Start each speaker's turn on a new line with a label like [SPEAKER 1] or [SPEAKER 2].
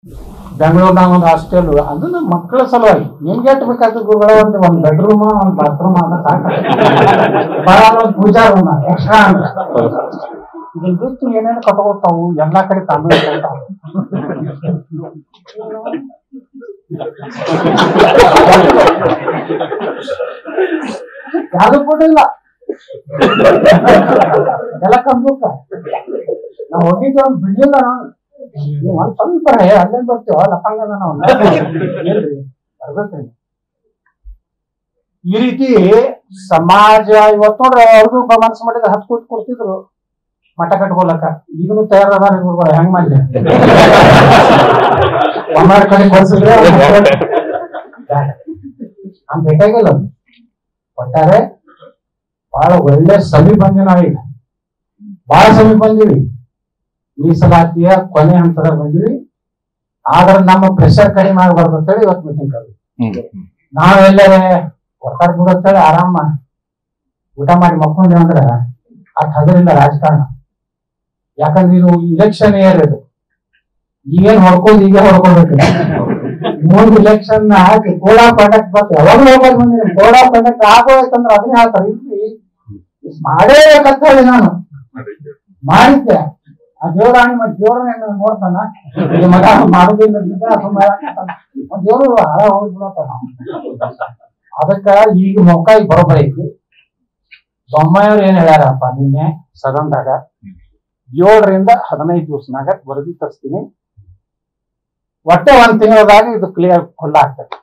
[SPEAKER 1] ಬೆಂಗಳೂರಿನಾಗ ಒಂದು ಹಾಸ್ಟೆಲ್ ಅದು ನಮ್ಮ ಮಕ್ಕಳ ಸಲುವಾಗಿ ನಿಮ್ಗೆ ಎಷ್ಟು ಬೇಕಾದ ಗುರುಗಳ ಒಂದು ಒಂದು ಬೆಡ್ರೂಮ್ ಒಂದು ಬಾತ್ರೂಮ್ ಅದ ಸಾಕು ಬಹಳ ಒಂದು ಪೂಜಾ ರೂಮ್ ಎಕ್ಸ್ಟ್ರಾ ಅಂತ ಇದನ್ನ ಬಿಟ್ಟು ಏನೇನು ಕಟ್ಕೋತಾವು ಎಲ್ಲಾ ಕಡೆ ತಾಮಿಲ್ ಯಾವ್ದು ಕೂಡ ಇಲ್ಲ ಎಲ್ಲ ಕಂಪ್ಯೂಟ ನಾವು ಹೋಗಿದ್ವಿ ಅವ್ನು ಬಿಡ್ಲಿಲ್ಲ ನಾವು ನೀವು ಒಂದ್ ಸ್ವಲ್ಪ ರೇ ಅಲ್ಲೇ ಬರ್ತೀವ ಲಪಂಗದ ನಾವು ಇಲ್ರಿ ಬರ್ಬೇಕ್ರಿ ಈ ರೀತಿ ಸಮಾಜ ಇವತ್ತು ನೋಡ್ರಿ ಅವ್ರಿಗೂ ಮನಸ್ಸು ಮಾಡಿದ್ರೆ ಹತ್ತು ಕೋಟಿ ಕೊಡ್ತಿದ್ರು ಮಠ ಕಟ್ಕೊಳಕ ಈಗನು ತಯಾರದ ಗುರುಗಳು ಹೆಂಗ್ ಮಾಡ್ಲಿ ಒಂದಾರ ಕಡೆ ಕೊಡ್ಸಿದ್ರೆ ನಮ್ ಬೇಕಾಗಿಲ್ಲ ಅದು. ಒಟ್ಟಾರೆ ಬಹಳ ಒಳ್ಳೆ ಸಮೀಪ ಬಂದ್ವಿ ನಾವೀಗ ಬಹಳ ಸಮೀಪ ಬಂದಿವಿ ಮೀಸಲಾತಿಯ ಕೊನೆ ಹಂತದಾಗ ಬಂದಿವಿ ಆದ್ರೆ ನಮ್ಮ ಪ್ರೆಷರ್ ಕಡಿಮೆ ಆಗಬಾರ್ದು ಅಂತೇಳಿ ಇವತ್ತು ಮೀಟಿಂಗ್ ಕರೆದ್ವಿ ನಾವೆಲ್ಲರೇ ಒಟ್ಟಾರೆ ಬಿಡತ್ತೇಳಿ ಆರಾಮ ಊಟ ಮಾಡಿ ಮಕ್ಕೊಂಡ್ವಿ ಅಂದ್ರ ಅಟ್ ಹಗರಿಲ್ಲ ರಾಜಕಾರಣ ಯಾಕಂದ್ರೆ ಇದು ಇಲೆಕ್ಷನ್ ಇಯರ್ ಇದು ಈಗೇನ್ ಹೊಡ್ಕೋದು ಈಗ ಹೊಡ್ಕೋಬೇಕು ಮುಂದ್ ಇಲೆಕ್ಷನ್ ಹಾಕಿ ಕೋಡಾ ಕಾಂಟ್ಯಾಕ್ಟ್ ಬರ್ತ ಯಾವಾಗ್ಲೂ ಹೋಗೋದು ಬಂದಿನಿ ಕೋಡಾ ಕಾಂಟ್ಯಾಕ್ಟ್ ಆಗೋಯ್ತಂದ್ರ ಅದನ್ನೇ ಹೇಳ್ತಾರೆ ಇಲ್ರಿ ಮಾಡೇಬೇಕಂತ ಹೇಳಿ ನಾನು ಮಾಡಿದ್ದೆ ಆ ದೇವರಾಣಿ ಮಾಡಿ ದೇವ್ರನ್ನ ನೋಡ್ತಾನ ಈ ಮಗ ಮಾಡುದಿಲ್ಲ ದೇವ್ರು ಹಳ ಹೋಗ್ಬಿಡತ್ತಾನ ಅದಕ್ಕ ಈಗ ಮೊಕ್ಕ ಈಗ ಬರೋಬ್ಬರ ಐತಿ ಬೊಮ್ಮಾಯಿಯವ್ರು ಏನ್ ಹೇಳ್ಯಾರಪ್ಪ ನಿನ್ನೆ ಸದನದಾಗ ಏಳರಿಂದ ಹದಿನೈದು ದಿವಸನಾಗ ವರದಿ ತರಿಸ್ತೀನಿ ಒಟ್ಟೆ ಒಂದ್ ತಿಂಗಳದಾಗ ಇದು ಕ್ಲಿಯರ್ ಖುಲ್ಲ ಆಗ್ತದೆ